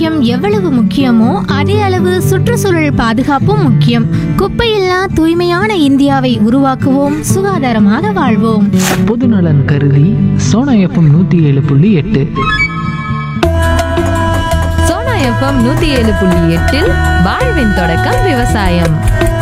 ஆரோக்கியம் எவ்வளவு முக்கியமோ அதே அளவு சுற்றுச்சூழல் பாதுகாப்பும் முக்கியம் குப்பையில்லா தூய்மையான இந்தியாவை உருவாக்குவோம் சுகாதாரமாக வாழ்வோம் பொதுநலன் கருதி சோனா எஃப்எம் நூற்றி ஏழு புள்ளி எட்டு சோனா எஃப்எம் நூத்தி ஏழு புள்ளி எட்டில் வாழ்வின் தொடக்கம் விவசாயம்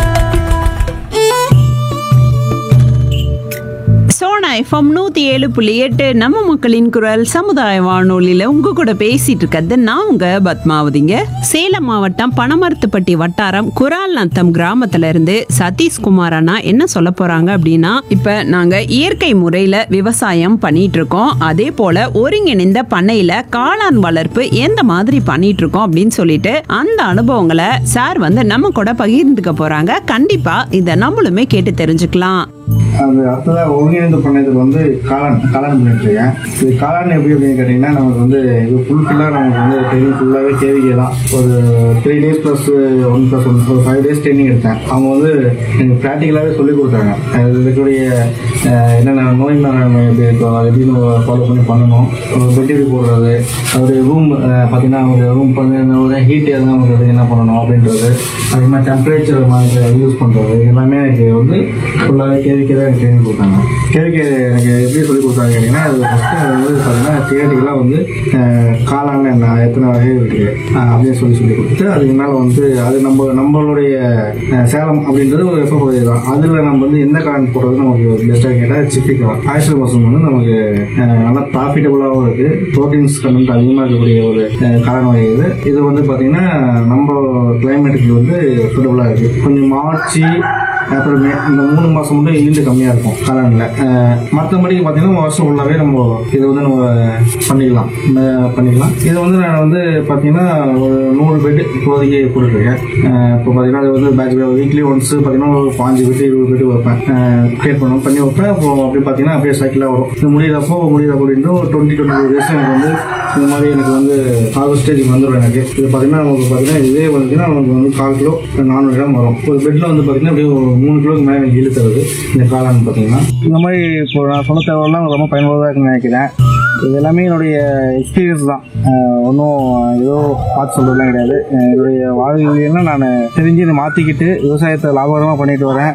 சோனா எஃப்எம் நூற்றி ஏழு புள்ளி எட்டு நம்ம மக்களின் குரல் சமுதாய வானொலியில் உங்க கூட பேசிட்டு இருக்கிறது நான் உங்க பத்மாவதிங்க சேலம் மாவட்டம் பனமரத்துப்பட்டி வட்டாரம் குரால் நத்தம் கிராமத்துல இருந்து சதீஷ்குமார் அண்ணா என்ன சொல்ல போறாங்க அப்படின்னா இப்ப நாங்க இயற்கை முறையில விவசாயம் பண்ணிட்டு இருக்கோம் அதே போல ஒருங்கிணைந்த பண்ணையில காளான் வளர்ப்பு எந்த மாதிரி பண்ணிட்டு இருக்கோம் அப்படின்னு சொல்லிட்டு அந்த அனுபவங்களை சார் வந்து நம்ம கூட பகிர்ந்துக்க போறாங்க கண்டிப்பா இதை நம்மளுமே கேட்டு தெரிஞ்சுக்கலாம் அது அடுத்ததாக ஒருங்கிணைந்து பண்ணதுக்கு வந்து காளான் காளான் பண்ணிட்டு இருக்கேன் இது காளான் எப்படி அப்படின்னு கேட்டிங்கன்னா நமக்கு வந்து இது ஃபுல்ஃபில்லாக நமக்கு வந்து ட்ரைனிங் ஃபுல்லாகவே கேவிகே தான் ஒரு three days plus one plus one ஒரு ஃபைவ் டேஸ் ட்ரைனிங் எடுத்தேன் அவங்க வந்து எனக்கு ப்ராக்டிக்கலாகவே சொல்லி கொடுத்தாங்க அது இருக்கக்கூடிய அஹ், என்னென்ன நோய் மேலாண்மை எப்படி இருக்கும் அது எப்படி நம்ம ஃபாலோ பண்ணி பண்ணணும் ஒரு பெட் எப்படி போடுறது ஒரு ரூம் பார்த்தீங்கன்னா ஒரு ரூம் பார்த்தீங்கன்னா ஒரு ஹீட் எதுனா நமக்கு என்ன பண்ணணும் அப்படின்றது அதே மாதிரி டெம்பரேச்சர் மாதிரி யூஸ் பண்ணுறது எல்லாமே எனக்கு வந்து ஃபுல்லாகவே கேவிக்கே தான் எனக்கு ட்ரைனிங் கொடுத்தாங்க கேவிக்கே எனக்கு எப்படி சொல்லி கொடுத்தாங்க கேட்டிங்கன்னா அது ஃபஸ்ட்டு அது வந்து பார்த்தீங்கன்னா தியேட்டிக்கலாக வந்து அஹ், காளான் என்ன எத்தனை வகை இருக்குது அப்படின்னு சொல்லி சொல்லி கொடுத்து அதுக்கு மேலே வந்து அது நம்ம நம்மளுடைய அஹ், சேலம் அப்படின்றது ஒரு வெப்ப பகுதி தான் அதில் நம்ம வந்து எந்த காளான் போடுறது நமக்கு பெஸ்ட்டாக கேட்டால் சிப்பி காளான் ஆயிஷல் மசம் வந்து நமக்கு அஹ், நல்லா ப்ராஃபிட்டபுளாகவும் இருக்குது ப்ரோட்டீன்ஸ் கண்டென்ட் அதிகமாக இருக்கக்கூடிய ஒரு அஹ், காளான் வகை இது இது வந்து பார்த்தீங்கன்னா நம்ம கிளைமேட்டுக்கு வந்து சூட்டபுளாக இருக்குது கொஞ்சம் மார்ச் அப்புறமே இந்த மூணு மாதம் மட்டும் ஈல்டு கம்மியாக இருக்கும் காளானில் மற்றபடி பார்த்தீங்கன்னா வருஷம் ஃபுல்லாகவே நம்ம இதை வந்து நம்ம பண்ணிக்கலாம் அஹ் பண்ணிக்கலாம் இது வந்து நான் வந்து பார்த்தீங்கன்னா ஒரு நூறு பெட் இப்போதைக்கு போட்டுருக்கேன் இப்போ பார்த்தீங்கன்னா அது வந்து பேட்ச் வீக்லி ஒன்ஸ் பார்த்தீங்கன்னா ஒரு பாஞ்சு பெட்டு இருபது பெட்டு வைப்பேன் கிரியேட் பண்ணுவோம் பண்ணி வைப்பேன் அப்போ அப்படி பார்த்தீங்கன்னா அப்படியே சைக்கிளாக வரும் இது முடியிறப்போ முடியிறப்போ அப்படின்ட்டு ஒரு டுவெண்ட்டி டுவெண்ட்டி டேஸ் எனக்கு வந்து இந்த மாதிரி எனக்கு வந்து ஆறு ஸ்டேஜ் வந்துடும் எனக்கு இது பார்த்தீங்கன்னா நமக்கு பார்த்தீங்கன்னா இதே பார்த்தீங்கன்னா நமக்கு வந்து கால் கிலோ நானூறு கிராம் வரும் ஒரு பெட்டில் வந்து பார்த்தீங்கன்னா அப்படியே ஒரு மூணு கிலோக்கு மேலே எனக்கு இழுத்துறது இந்த காளான் பார்த்தீங்கன்னா இந்த மாதிரி இப்போ நான் சொன்ன தேவையெல்லாம் ரொம்ப பயனுள்ளதாக இருக்குன்னு நினைக்கிறேன் இது எல்லாமே என்னுடைய எக்ஸ்பீரியன்ஸ் தான் ஒன்றும் ஏதோ பார்த்து சொல்றதுலாம் கிடையாது அஹ் என்னுடைய வாழ்வியல்னா நான் தெரிஞ்சு இதை மாற்றிக்கிட்டு விவசாயத்தை லாபகரமாக பண்ணிட்டு வரேன்